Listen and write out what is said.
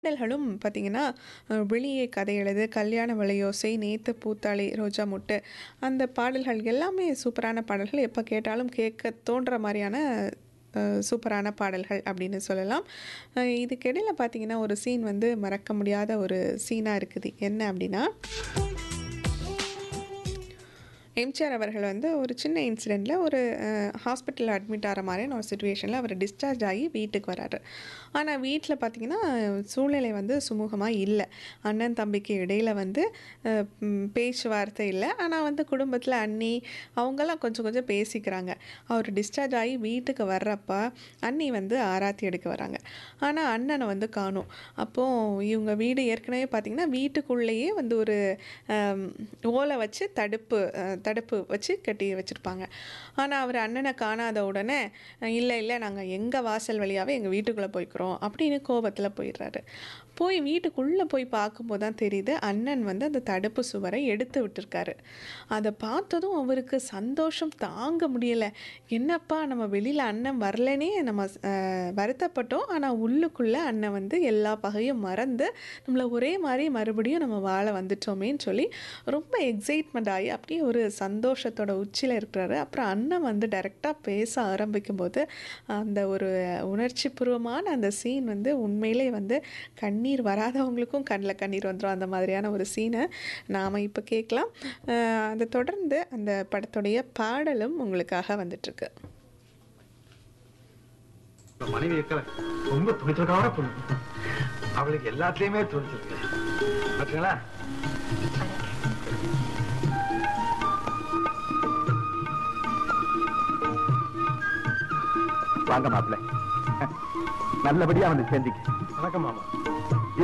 பாடல்களும் பார்த்தீங்கன்னா, அ "விழியே கதை எழுது", "கல்யாண வளையோசை", "நேத்து பூத்தாளே ரோஜா மொட்டு" அந்த பாடல்கள் எல்லாமே சூப்பரான பாடல்கள். எப்ப கேட்டாலும் கேட்க தோன்ற மாரியான அ சூப்பரான பாடல்கள் அப்படின்னு சொல்லலாம். அ இதுக்கிடையில பார்த்தீங்கன்னா, ஒரு சீன் வந்து மறக்க முடியாத ஒரு சீனா இருக்குது. என்ன அப்படின்னா எம்ஜிஆர் அவர்கள் வந்து ஒரு சின்ன இன்சிடென்ட்ல ஒரு அ ஹாஸ்பிட்டல்ல அட்மிட் ஆற மாரியான ஒரு சிச்சுவேஷன்ல அவர் டிஸ்சார்ஜ் ஆகி வீட்டுக்கு வராரு. ஆனா வீட்ல பார்த்தீங்கன்னா, சூழ்நிலை வந்து சுமூகமா இல்ல. அண்ணன், தம்பிக்கு இடையில வந்து அ ம் பேச்சுவார்த்தை இல்ல. ஆனா வந்து குடும்பத்தில அண்ணி அவங்கலாம் கொஞ்சம் கொஞ்சம் பேசிக்கிறாங்க. அவர் டிஸ்சார்ஜ் ஆகி வீட்டுக்கு வர்றப்ப, அண்ணி வந்து ஆராத்தி எடுக்க வராங்க. ஆனா அண்ணன வந்து காணோம். அப்போ இவங்க வீடு ஏற்கனவே பார்த்தீங்கன்னா, வீட்டுக்குள்ளேயே வந்து ஒரு அம் ஓல வச்சு தடுப்பு அ தடுப்பு வச்சு கட்டி வச்சிருப்பாங்க. ஆனா அவரு அண்ணன காணாத உடனே, "இல்ல, இல்ல நாங்க எங்க வாசல் வழியாவே எங்க வீட்டுக்குள்ள போய்க்கிறோம்" அப்படின்னு கோவத்தில போயிடுறாரு. போய் வீட்டுக்குள்ள போய் பார்க்கும்போது தான் தெரியுது, அண்ணன் வந்து அந்த தடுப்பு சுவர எடுத்து விட்டுருக்காரு. அத பார்த்ததும் அவருக்கு சந்தோஷம் தாங்க முடியல. "என்னப்பா நம்ம வெளியில அண்ணன் வரலன்னே நம்ம ஸ் அ வருத்தப்பட்டோம். ஆனா உள்ளுக்குள்ள அண்ணன் வந்து எல்லா பகையும் மறந்து, நம்மள ஒரே மாரி மறுபடியும் நம்ம வாழ வந்துட்டோமேன்னு" சொல்லி ரொம்ப எக்ஸைட்மெண்ட் ஆகி அப்படியே ஒரு சந்தோஷத்தோட உச்சியில இருக்கிறாரு. அப்புறம் அண்ணன் வந்து டைரக்ட்டா பேச ஆரம்பிக்கும்போது, அந்த ஒரு உணர்ச்சிபூர்வமான அந்த சீன் வந்து உண்மையிலே வந்து கண்ணீர் வராதவங்களுக்கும் கண்ல கண்ணீர் வந்துரும். அந்த மாதிரியான ஒரு சீன நாம இப்ப கேட்கலாம். அ அத தொடர்ந்து அந்த படத்துடைய பாடலும் உங்களுக்காக வந்துட்டுருக்கு. உங்க மனைவி இருக்கல ரொம்ப துணிச்சல்கார பொண்ணு அவளுக்கு எல்லாத்துலயுமே துணிச்சிருக்கு பாத்தீங்களா வாங்க மாப்பிள்ள நல்லபடியா வந்து சேர்ந்தீங்க வணக்கம் மாமா